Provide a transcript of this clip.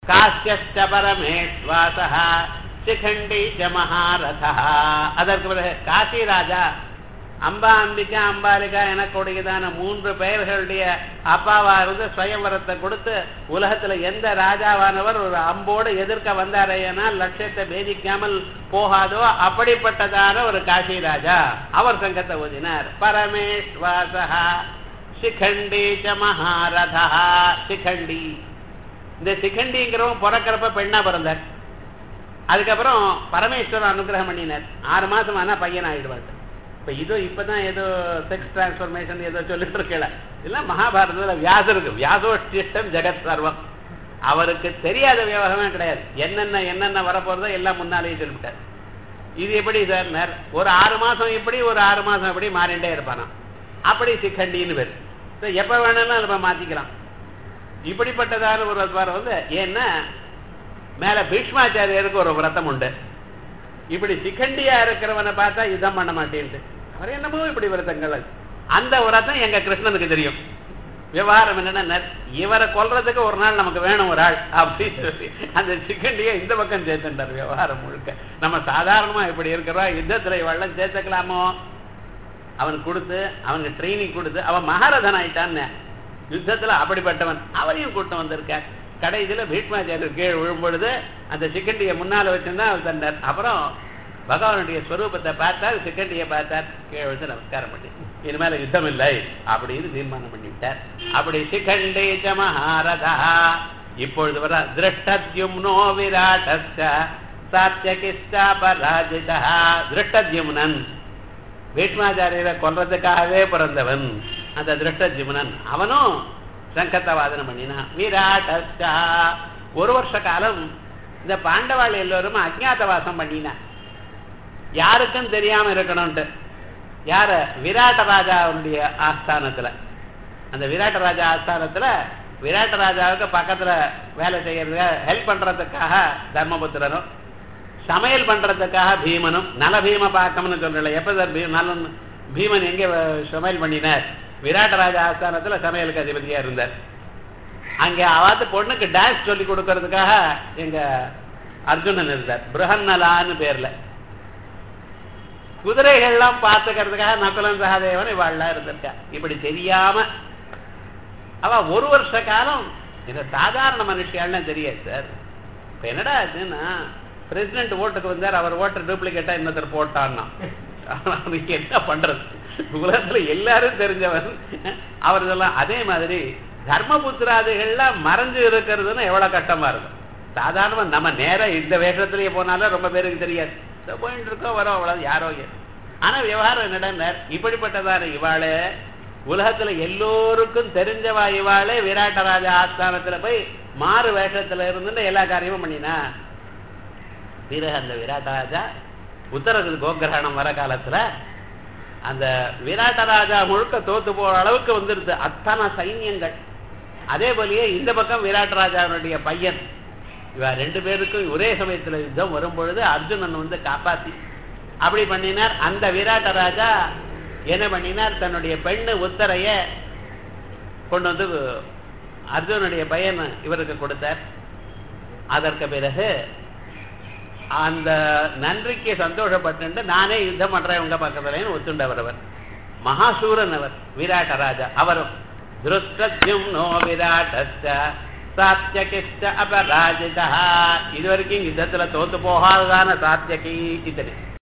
காசியச்ச பரமேஸ்வாசः சிகண்டி ச மகாரதா அதற்கு பிறகு காசி ராஜா அம்பா அம்பிகா அம்பாலிகா எனக்கூடியதான மூன்று பெயர்களுடைய அப்பாவா இருந்து ஸ்வயംவரத்தை கொடுத்து உலகத்துல எந்த ராஜாவானவர் ஒரு அம்போடு எதிர்க்க வந்தாரேனால் லட்சியத்தை பேதிக்காமல் போகாதோ அப்படிப்பட்டதான ஒரு காசி ராஜா அவர் சங்கத்தை ஓதினார் பரமேஸ்வாசா சிகண்டி ச மகாரதா சிகண்டி இந்த சிகண்டிங்கிறவன் பிறக்கிறப்ப பெண்ணா பிறந்தார் அதுக்கப்புறம் பரமேஸ்வரன் அனுகிரகம் பண்ணினார் ஆறு மாசம் ஆனா பையன் ஆயிடுவார் இப்ப இதோ இப்பதான் ஏதோ செக்ஸ் டிரான்ஸ்பர்மேஷன் ஏதோ சொல்லிட்டு இருக்கல இதெல்லாம் மகாபாரதத்துல வியாசருக்கு வியாசோஷ்டிஷ்டம் ஜெகத் சர்வம் அவருக்கு தெரியாத விவகாரமே கிடையாது என்னென்ன என்னென்ன வரப்போறதோ எல்லாம் முன்னாலேயே சொல்லிவிட்டார் இது எப்படி சார் ஒரு ஆறு மாசம் இப்படி ஒரு ஆறு மாசம் இப்படி மாறிண்டே இருப்பானாம் அப்படி சிக்கண்டின்னு பேர் So, எப்ப வேணாலும் நம்ம மாத்திக்கலாம் இப்படிப்பட்டதான ஒரு வரம் வந்து ஏன்னா மேல பீஷ்மாச்சாரியருக்கு ஒரு விரதம் உண்டு இப்படி சிக்கண்டியா இருக்கிறவனை பார்த்தா யுத்தம் பண்ண மாட்டேன்ட்டு அவர் என்னமோ இப்படி விரதங்கள் அந்த விரதம் எங்க கிருஷ்ணனுக்கு தெரியும் விவகாரம் என்னன்னா இவரை கொல்றதுக்கு ஒரு நாள் நமக்கு வேணும் ஒரு ஆள் அப்படின்னு சொல்லி அந்த சிக்கண்டியை இந்த பக்கம் சேர்த்துட்டார் விவகாரம் முழுக்க நம்ம சாதாரணமா இப்படி இருக்கிறோம் யுத்தத்துல இவெல்லாம் சேர்த்துக்கலாமோ அவனுக்கு கொடுத்து அவனுக்கு ட்ரைனிங் கொடுத்து அவன் மகாரதன் ஆயிட்டான்னு யுத்தத்துல அப்படிப்பட்டவன் அவரையும் கூட்டம் வந்திருக்கார் கடைசியில பீஷ்மாச்சாரியர் கீழே விழும்பொழுது அந்த சிக்கண்டியை முன்னால வச்சிருந்தா அவர் தந்தார் அப்புறம் பகவானுடைய ஸ்வரூபத்தை பார்த்தார் சிக்கண்டியை பார்த்தார் கீழே விழுந்து நமஸ்காரம் பண்ணி இனிமேல யுத்தம் இல்லை அப்படின்னு தீர்மானம் பண்ணிவிட்டார் அப்படி சிக்கண்டே ச மகாரதா இப்பொழுது வர திருஷ்டத்யும்னோ விராட்டஸ்ட சாத்தியகிஷ்டா பராஜிதா திருஷ்டத்யும்னன் பீஷ்மாச்சாரியரை கொல்றதுக்காகவே பிறந்தவன் அந்த திருஷ்டஜிமுனன் அவனும் சங்கத்தை வாதனம் பண்ணினான் விராட்டா ஒரு வருஷ காலம் இந்த பாண்டவாள் எல்லோரும் அஜ்ஞாதவாசம் பண்ணினான் யாருக்கும் தெரியாம இருக்கணும்ட்டு யார விராட்ட ராஜாவுடைய ஆஸ்தானத்துல அந்த விராட்ட ராஜா ஆஸ்தானத்துல விராட்ட ராஜாவுக்கு பக்கத்துல வேலை செய்யறதுக்கு ஹெல்ப் பண்றதுக்காக தர்மபுத்திரனும் சமையல் பண்றதுக்காக பீமனும் நல பீம பாக்கம்னு சொல்றல எப்ப சார் பீ நல்ல பீமன் எங்க சமையல் பண்ணினார் விராட்டராஜ ஆஸ்தானத்துல சமையலுக்கு அதிபதியா இருந்தார் அங்க அவாத்து பொண்ணுக்கு டான்ஸ் சொல்லி கொடுக்கறதுக்காக எங்க அர்ஜுனன் இருந்தார் பிரகன்னலான்னு பேர்ல குதிரைகள்லாம் பார்த்துக்கிறதுக்காக நகுலன் சகாதேவன் இவாள்லாம் இருந்திருக்கா இப்படி தெரியாம அவ ஒரு வருஷ காலம் இந்த சாதாரண மனுஷியாள்லாம் தெரியாது சார் இப்ப என்னடா ஆச்சுன்னா பிரசிடென்ட் ஓட்டுக்கு வந்தார் அவர் ஓட்டர் டூப்ளிகேட்டா இன்னொருத்தர் போட்டான்னா அவனுக்கு என்ன பண்றது உலகத்துல எல்லாரும் தெரிஞ்சவன் அவர் இதெல்லாம் அதே மாதிரி தர்மபுத்திராதிகள்லாம் மறைஞ்சு இருக்கிறதுன்னு எவ்வளவு கஷ்டமா இருக்கும் சாதாரணமா நம்ம நேரம் இந்த வேஷத்திலேயே போனாலும் ரொம்ப பேருக்கு தெரியாது போயிட்டு இருக்கோம் வரோம் அவ்வளவு யாரோ ஆனா விவகாரம் என்னடா இப்படிப்பட்டதான இவாளே உலகத்துல எல்லோருக்கும் தெரிஞ்சவா இவாளே விராட்டராஜா ஆஸ்தானத்துல போய் மாறு வேஷத்துல இருந்து எல்லா காரியமும் பண்ணினா பிறகு அந்த விராட்டராஜா உத்தரவு கோகிரகணம் வர காலத்துல அந்த விராட்டராஜா முழுக்க தோத்து போற அளவுக்கு வந்துருது அத்தனை சைன்யங்கள் அதே போலயே இந்த பக்கம் விராட்டராஜாவுடைய பையன் இவ ரெண்டு பேருக்கும் ஒரே சமயத்துல யுத்தம் வரும் பொழுது அர்ஜுனன் வந்து காப்பாத்தி அப்படி பண்ணினார் அந்த விராட்டராஜா என்ன பண்ணினார் தன்னுடைய பெண்ணு உத்தரைய கொண்டு வந்து அர்ஜுனுடைய பையன் இவருக்கு கொடுத்தார் அதற்கு பிறகு அந்த நன்றிக்கு சந்தோஷப்பட்டு நானே யுத்தம் பண்றேன் உங்க பக்கத்துலன்னு ஒத்துண்டவர் அவர் மகாசூரன் அவர் விராட்ட ராஜா அவரும் திருஷ்டம் நோ விராட்ட சாத்தியகிஷ்ட அபராஜிதா இது வரைக்கும் யுத்தத்துல தோத்து போகாததான சாத்தியகி இத்தனை